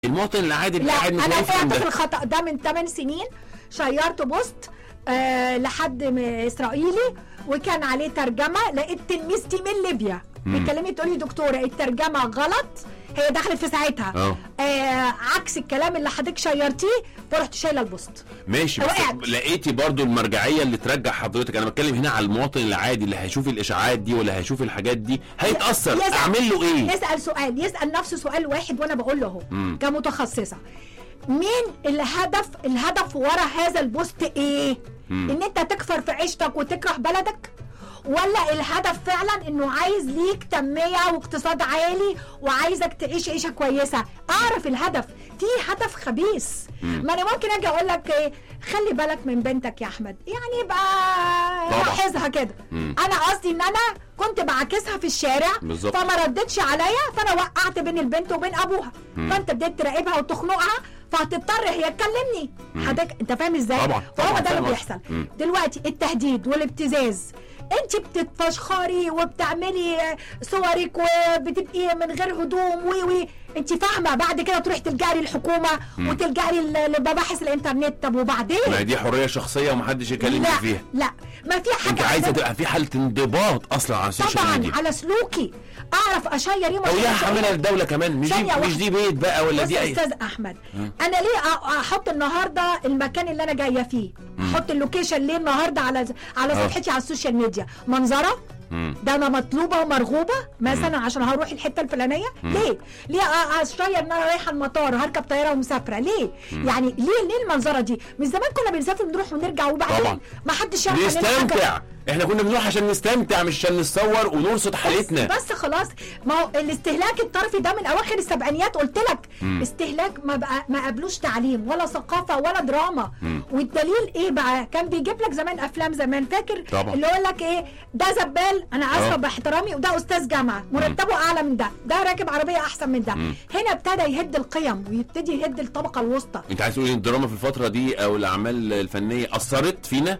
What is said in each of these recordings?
المواطن العادي اللي لا قاعد مش انا هيفهم وقعت في ده الخطا ده من 8 سنين شيرت بوست آه لحد م- اسرائيلي وكان عليه ترجمه لقيت تلميذتي من ليبيا بتكلمني تقول لي دكتوره الترجمه غلط هي دخلت في ساعتها اه. آه عكس الكلام اللي حضرتك شيرتيه فرحت شايله البوست ماشي بس وقعت. لقيتي برضو المرجعيه اللي ترجع حضرتك انا بتكلم هنا على المواطن العادي اللي هيشوف الاشاعات دي ولا هيشوف الحاجات دي هيتاثر يسأل- اعمل له ايه يسال سؤال يسال نفسه سؤال واحد وانا بقول له اهو مم. كمتخصصه مين الهدف الهدف ورا هذا البوست ايه مم. ان انت تكفر في عيشتك وتكره بلدك ولا الهدف فعلا انه عايز ليك تنميه واقتصاد عالي وعايزك تعيش عيشه كويسه اعرف الهدف في هدف خبيث ما انا ممكن اجي اقول لك ايه خلي بالك من بنتك يا احمد يعني يبقى طبعا. لاحظها كده مم. انا قصدي ان انا كنت بعاكسها في الشارع بالظبط. فما ردتش عليا فانا وقعت بين البنت وبين ابوها فانت بديت تراقبها وتخنقها فهتضطر هي تكلمني حضرتك انت فاهم ازاي طبعا، فهو طبعا، ده فاهم اللي قصدك. بيحصل مم. دلوقتي التهديد والابتزاز انت بتتفشخري وبتعملي صورك وبتبقي من غير هدوم وي وي انت فاهمه بعد كده تروحي تلجأي للحكومه وتلجأي لل- لمباحث الانترنت طب وبعدين ما هي دي حريه شخصيه ومحدش يكلمني لا فيها لا ما في حاجه انت عايزه عندنا- تبقى في حاله انضباط اصلا على السوشيال طبعا ميديا على سلوكي اعرف اشير ايه او وما ليها أشيرش إيه. حاملها للدوله كمان مش دي ثانية مش واحدة. دي بيت بقى ولا بص دي يا اي استاذ احمد انا ليه أ- احط النهارده المكان اللي انا جايه فيه احط اللوكيشن ليه النهارده على على آه. صفحتي على السوشيال ميديا منظره مم. ده انا مطلوبه ومرغوبه مثلا عشان هروح الحته الفلانيه ليه ليه أ- اشير ان انا رايحه المطار هركب طياره ومسافره ليه يعني ليه ليه المنظره دي من زمان كنا بنسافر نروح ونرجع طبعا. وبعدين ما حدش يعرف عننا حاجة. نستمتع احنا كنا بنروح عشان نستمتع مش عشان نتصور ونرصد حالتنا بس, بس خلاص ما هو الاستهلاك الطرفي ده من اواخر السبعينيات قلت لك استهلاك ما بقى ما قبلوش تعليم ولا ثقافه ولا دراما والدليل ايه بقى كان بيجيب لك زمان افلام زمان فاكر طبعا. اللي يقول لك ايه ده زبال انا اسفه اه. باحترامي وده استاذ جامعه مرتبه اعلى من ده ده راكب عربيه احسن من ده هنا ابتدى يهد القيم ويبتدي يهد الطبقه الوسطى انت عايز تقول ان الدراما في الفتره دي او الاعمال الفنيه اثرت فينا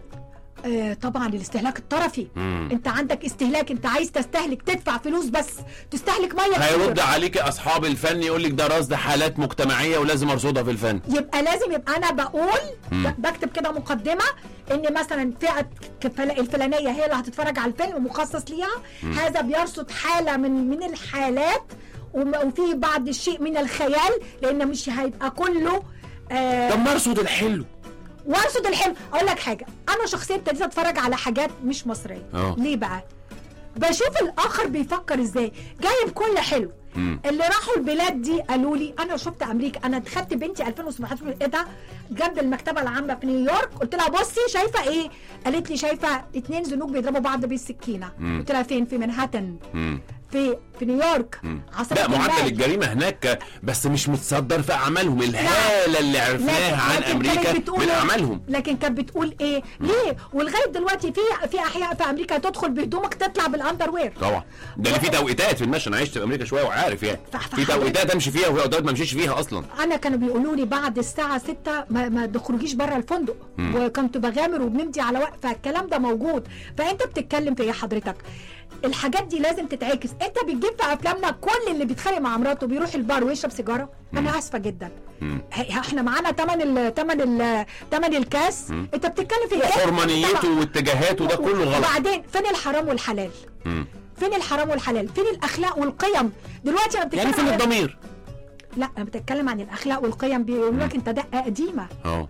آه طبعا الاستهلاك الطرفي مم. انت عندك استهلاك انت عايز تستهلك تدفع فلوس بس تستهلك ميه كتير. هيرد عليك اصحاب الفن يقول لك ده رصد حالات مجتمعيه ولازم ارصدها في الفن يبقى لازم يبقى انا بقول ب- بكتب كده مقدمه ان مثلا فئه كفل- الفلانيه هي اللي هتتفرج على الفيلم مخصص ليها هذا بيرصد حاله من من الحالات وم- وفي بعض الشيء من الخيال لان مش هيبقى كله آه طب ما ارصد الحلو وارصد الحلم اقول لك حاجه انا شخصيا ابتديت اتفرج على حاجات مش مصريه اه. ليه بقى بشوف الاخر بيفكر ازاي جايب كل حلو مم. اللي راحوا البلاد دي قالوا لي انا شفت امريكا انا خدت بنتي 2017 ايه ده جنب المكتبه العامه في نيويورك قلت لها بصي شايفه ايه قالت لي شايفه اتنين زنوج بيضربوا بعض بالسكينه قلت لها فين في منهاتن مم. في في نيويورك عاصمه لا معدل البلد. الجريمه هناك بس مش متصدر في اعمالهم الهاله اللي عرفناها عن لكن امريكا كانت بتقول من إيه؟ اعمالهم لكن كانت بتقول ايه ليه ولغايه دلوقتي في في احياء في امريكا تدخل بهدومك تطلع بالاندر وير طبعا ده اللي في توقيتات في المشي انا عشت في امريكا شويه وعارف يعني ف- ف- في توقيتات امشي فيها وفي اوقات ما امشيش فيها اصلا انا كانوا بيقولوا لي بعد الساعه 6 ما, ما تخرجيش بره الفندق وكنت بغامر وبنمضي على وقت فالكلام ده موجود فانت بتتكلم في ايه حضرتك الحاجات دي لازم تتعكس انت بتجيب في افلامنا كل اللي بيتخانق مع مراته بيروح البار ويشرب سيجاره انا اسفه جدا ه- احنا معانا تمن ال تمن ال تمن الكاس انت بتتكلم في كاس حرمانيته واتجاهاته ده كله غلط وبعدين فين الحرام والحلال مم. فين الحرام والحلال فين الاخلاق والقيم دلوقتي انا بتتكلم يعني فين عن- الضمير لا انا بتتكلم عن الاخلاق والقيم بيقولوا لك انت دقه قديمه اه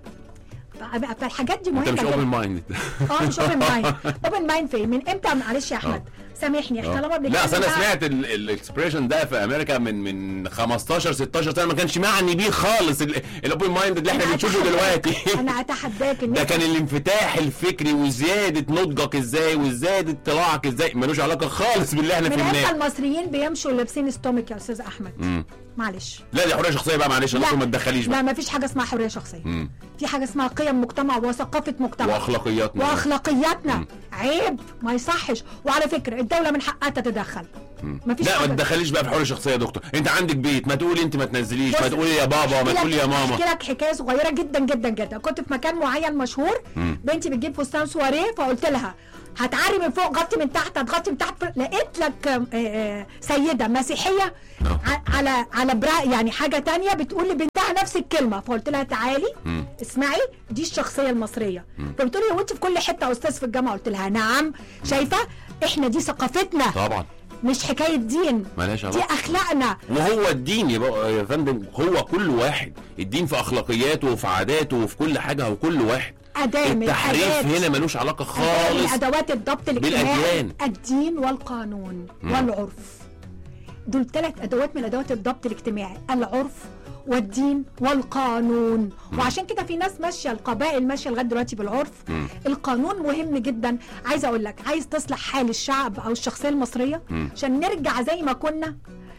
ف- فالحاجات دي انت مهمه مش جدا اوبن مايند اه مش اوبن مايند اوبن مايند فين من امتى معلش يا احمد سامحني احنا لما بنتكلم لا اصل انا بقى- سمعت الاكسبريشن ده في امريكا من من 15 16 سنه ما كانش معني بيه خالص الاوبن مايند اللي احنا أنا بنشوفه أتحداك- دلوقتي انا اتحداك ان ده أنت- كان الانفتاح الفكري وزياده نضجك ازاي وزياده اطلاعك ازاي ملوش علاقه خالص باللي احنا من امتى فهمناه المصريين بيمشوا لابسين ستومك يا استاذ احمد معلش لا دي حريه شخصيه بقى معلش انا ما تدخليش لا بقى ما فيش حاجه اسمها حريه شخصيه مم. في حاجه اسمها قيم مجتمع وثقافه مجتمع واخلاقياتنا واخلاقياتنا عيب ما يصحش وعلى فكره الدوله من حقها تتدخل ما فيش لا ما حاجه تدخليش بقى في حريه شخصيه يا دكتور انت عندك بيت ما تقولي انت ما تنزليش بص، ما تقولي يا بابا ما أحكي تقولي لك- يا ماما احكي لك حكايه صغيره جدا جدا جدا كنت في مكان معين مشهور بنتي بتجيب فستان سواريه فقلت لها هتعري من فوق غطي من تحت هتغطي من تحت لقيت لك آه، آه، سيده مسيحيه آه. ع- على على برا يعني حاجه تانية بتقول لبنتها نفس الكلمه فقلت لها تعالي مم. اسمعي دي الشخصيه المصريه فبتقول لي هو انت في كل حته يا استاذ في الجامعه قلت لها نعم شايفه احنا دي ثقافتنا طبعا مش حكايه دين ملهاش دي علاقه اخلاقنا وهو الدين يا بقى- يا فندم هو كل واحد الدين في اخلاقياته وفي عاداته وفي كل حاجه هو كل واحد اداه من التحريف الآداب. هنا ملوش علاقه أداة من خالص ادوات الضبط الاجتماعي بالأديان. الدين والقانون والعرف دول ثلاث ادوات من ادوات الضبط الاجتماعي العرف والدين والقانون وعشان كده في ناس ماشيه القبائل ماشيه لغايه دلوقتي بالعرف مم. القانون مهم جدا عايزه اقول لك عايز تصلح حال الشعب او الشخصيه المصريه مم. عشان نرجع زي ما كنا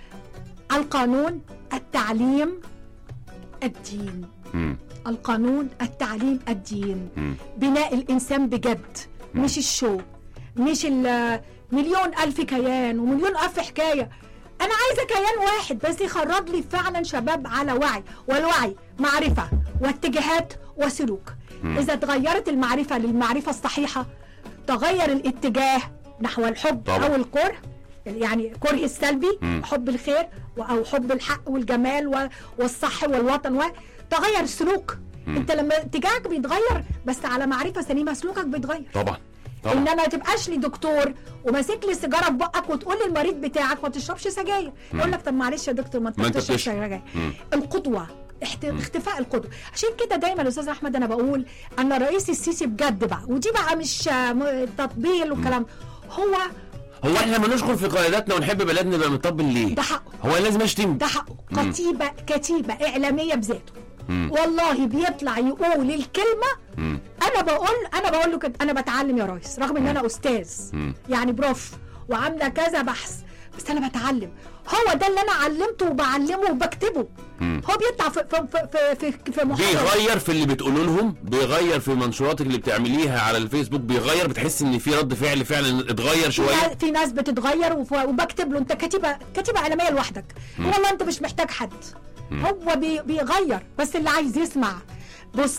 القانون التعليم الدين مم. القانون التعليم الدين مم. بناء الانسان بجد مش الشو مش ال- مليون الف كيان ومليون الف حكايه انا عايزه كيان واحد بس يخرج لي فعلا شباب على وعي والوعي معرفه واتجاهات وسلوك اذا تغيرت المعرفه للمعرفه الصحيحه تغير الاتجاه نحو الحب طبعا. او الكره يعني كره السلبي مم. حب الخير و- او حب الحق والجمال و- والصح والوطن و تغير السلوك انت لما اتجاهك بيتغير بس على معرفه سليمه سلوكك بيتغير طبعا طبعا انما ما تبقاش لي دكتور وماسك لي سيجاره في بقك وتقول للمريض بتاعك ما تشربش سجاير يقول لك طب معلش يا دكتور ما انت ما انت بتشرب بتشرب. سجاير مم. القدوه احت... اختفاء القدوه عشان كده دايما يا استاذ احمد انا بقول ان الرئيس السيسي بجد بقى ودي بقى مش آه، م- تطبيل والكلام هو هو احنا لما ندخل في قياداتنا ونحب بلدنا نبقى مطبل ليه؟ ده حقه هو لازم اشتم ده حقه كتيبه كتيبه اعلاميه بذاته مم. والله بيطلع يقول الكلمه مم. انا بقول انا بقول له كده انا بتعلم يا ريس رغم ان انا استاذ مم. يعني بروف وعامله كذا بحث بس انا بتعلم هو ده اللي انا علمته وبعلمه وبكتبه مم. هو بيطلع في في في في, في, في محاضرة. بيغير في اللي بتقوله لهم بيغير في منشوراتك اللي بتعمليها على الفيسبوك بيغير بتحس ان في رد فعل فعلا اتغير في شويه ناس- في ناس بتتغير وف- وبكتب له انت كتيبه كتيبه اعلاميه لوحدك والله انت مش محتاج حد هو بي بيغير بس اللي عايز يسمع بص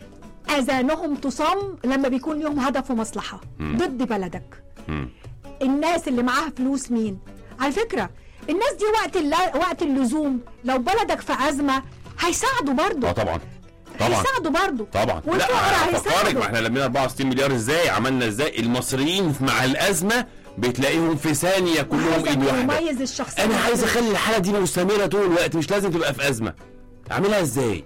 اذانهم تصم لما بيكون لهم هدف ومصلحه ضد بلدك مم. الناس اللي معاها فلوس مين على فكره الناس دي وقت الل- وقت اللزوم لو بلدك في ازمه هيساعدوا برضه اه طبعا طبعا هيساعدوا برضه طبعا والفقراء لا افكرك هيساعدوا ما احنا لمينا 64 مليار ازاي عملنا ازاي المصريين مع الازمه بتلاقيهم في ثانيه كلهم عايزك ايد واحده تميز الشخصيه انا عايز اخلي الحاله دي مستمره طول الوقت مش لازم تبقى في ازمه اعملها ازاي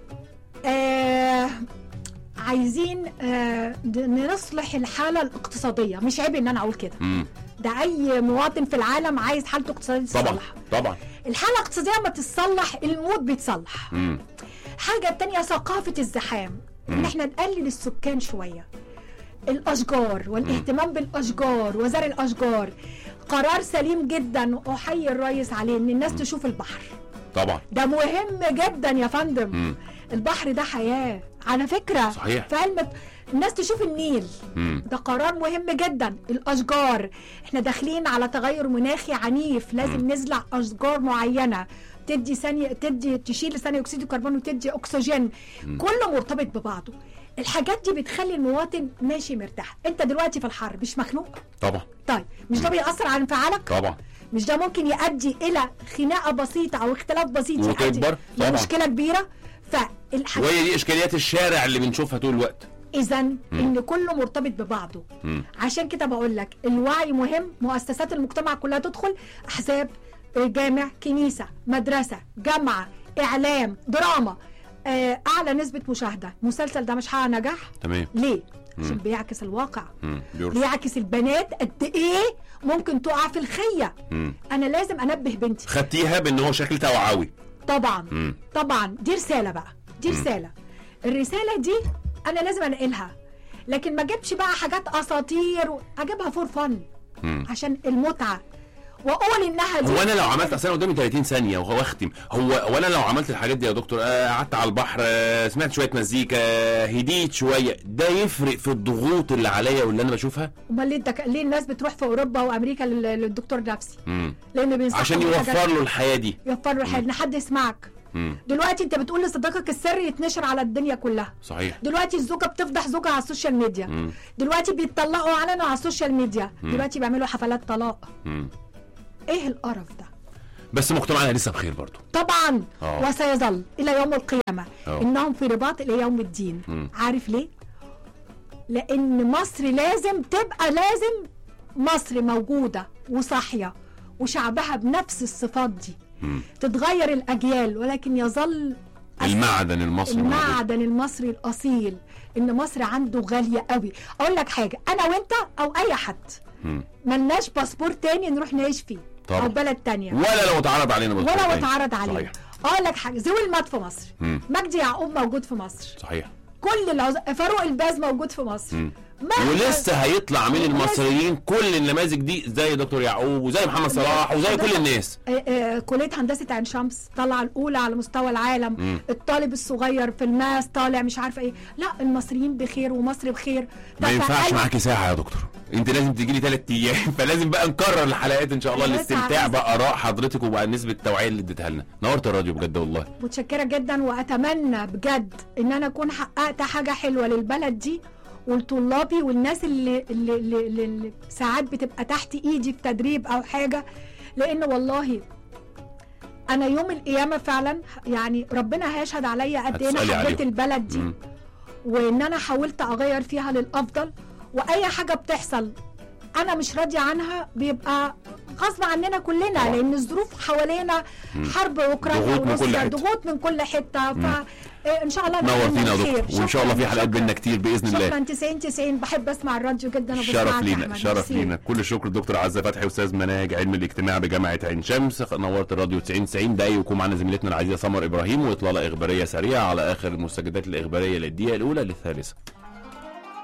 آه عايزين آه ن- نصلح الحاله الاقتصاديه مش عيب ان انا اقول كده مم. ده اي مواطن في العالم عايز حالته الاقتصاديه طبعا تتصلح طبعا الحاله الاقتصاديه ما تتصلح المود بيتصلح مم. حاجه تانية ثقافه الزحام ان احنا نقلل السكان شويه الاشجار والاهتمام بالاشجار وزرع الاشجار قرار سليم جدا احيي الرئيس عليه ان الناس تشوف البحر طبعا ده مهم جدا يا فندم مم. البحر ده حياه على فكره صحيح. في علم الناس تشوف النيل مم. ده قرار مهم جدا الاشجار احنا داخلين على تغير مناخي عنيف لازم نزرع اشجار معينه تدي ثانيه تدي تشيل ثاني اكسيد الكربون وتدي اكسجين كله مرتبط ببعضه الحاجات دي بتخلي المواطن ماشي مرتاح انت دلوقتي في الحر مش مخنوق طبعا طيب مش ده بيأثر على انفعالك طبعا مش ده ممكن يؤدي الى خناقه بسيطه او اختلاف بسيط يؤدي وتكبر، طبعا. لمشكله كبيره فالحاجات وهي دي اشكاليات الشارع اللي بنشوفها طول الوقت اذا ان كله مرتبط ببعضه مم. عشان كده بقول لك الوعي مهم مؤسسات المجتمع كلها تدخل احزاب جامع كنيسه مدرسه جامعه اعلام دراما آه، اعلى نسبه مشاهده المسلسل ده مش حقق نجاح تمام ليه عشان بيعكس الواقع مم. بيرسل. بيعكس البنات قد ايه ممكن تقع في الخيه مم. انا لازم انبه بنتي خدتيها بان هو شكل توعوي طبعا مم. طبعا دي رساله بقى دي رساله الرساله دي انا لازم انقلها لكن ما اجيبش بقى حاجات اساطير و- اجيبها فور فن مم. عشان المتعه واقول انها دي هو انا لو عملت اصل انا قدامي 30 ثانيه وهو اختم هو هو انا لو عملت الحاجات دي يا دكتور آه، قعدت على البحر آه، سمعت شويه مزيكا آه، هديت شويه ده يفرق في الضغوط اللي عليا واللي انا بشوفها امال ليه الدك... ليه الناس بتروح في اوروبا وامريكا لل... للدكتور نفسي مم. لان بينصحوا عشان بحاجات- يوفر له الحياه دي يوفر له الحياه ان حد يسمعك مم. دلوقتي انت بتقول لصديقك السر يتنشر على الدنيا كلها صحيح دلوقتي الزوجه بتفضح زوجها على السوشيال ميديا مم. دلوقتي بيتطلقوا علنا على السوشيال ميديا دلوقتي بيعملوا حفلات طلاق مم. ايه القرف ده بس مجتمعنا لسه بخير برضو طبعا آه. وسيظل الى يوم القيامه آه. انهم في رباط الى يوم الدين مم. عارف ليه لان مصر لازم تبقى لازم مصر موجوده وصاحيه وشعبها بنفس الصفات دي مم. تتغير الاجيال ولكن يظل المعدن المصري موجود. المعدن المصري الاصيل ان مصر عنده غاليه قوي اقول لك حاجه انا وانت او اي حد مم. ملناش باسبور تاني نروح نعيش فيه طبعا. او بلد تانية ولا لو اتعرض علينا بالفعل. ولا اتعرض علينا صحيح اقول لك حاجه زويل مات في مصر مم. مجدي يعقوب موجود في مصر صحيح كل العز... فاروق الباز موجود في مصر مم. مهما- ولسه هيطلع من المصريين كل النماذج دي زي دكتور يعقوب وزي محمد صلاح وزي كل الناس آه، آه، كليه هندسه عين شمس طالعه الاولى على مستوى العالم مم. الطالب الصغير في الماس طالع مش عارفه ايه لا المصريين بخير ومصر بخير ما ينفعش تفاعلوا- معاكي ساعه يا دكتور انت لازم تجي لي ثلاث ايام فلازم بقى نكرر الحلقات ان شاء الله يا الاستمتاع سعادة. باراء حضرتك وبقى نسبه التوعيه اللي اديتها لنا نورت الراديو بجد والله متشكره جدا واتمنى بجد ان انا اكون حققت حاجه حلوه للبلد دي ولطلابي والناس اللي, اللي, اللي, اللي, اللي ساعات بتبقى تحت ايدي في تدريب او حاجه لان والله انا يوم القيامه فعلا يعني ربنا هيشهد عليا قد ايه انا هتسألي حبيت عليهم. البلد دي مم. وان انا حاولت اغير فيها للافضل واي حاجه بتحصل انا مش راضيه عنها بيبقى غصب عننا كلنا طبعا. لان الظروف حوالينا حرب اوكرانيا ضغوط من كل وروسيا حتة. ضغوط من كل حته فان شاء الله نتمنى نورتينا يا الخير. دكتور وان شاء الله في شكراً، حلقات شكراً. بينا كتير باذن الله شكرا 90 90 بحب اسمع الراديو جدا شرف وبسمعك يا لينا أحمد. شرف ميرسي. لينا كل الشكر للدكتور عزه فتحي استاذ مناهج علم الاجتماع بجامعه عين شمس نورت الراديو 90 90 دقايق ويكون معانا زميلتنا العزيزه سمر ابراهيم واطلاله اخباريه سريعه على اخر المستجدات الاخباريه للدقيقه الاولى للثالثه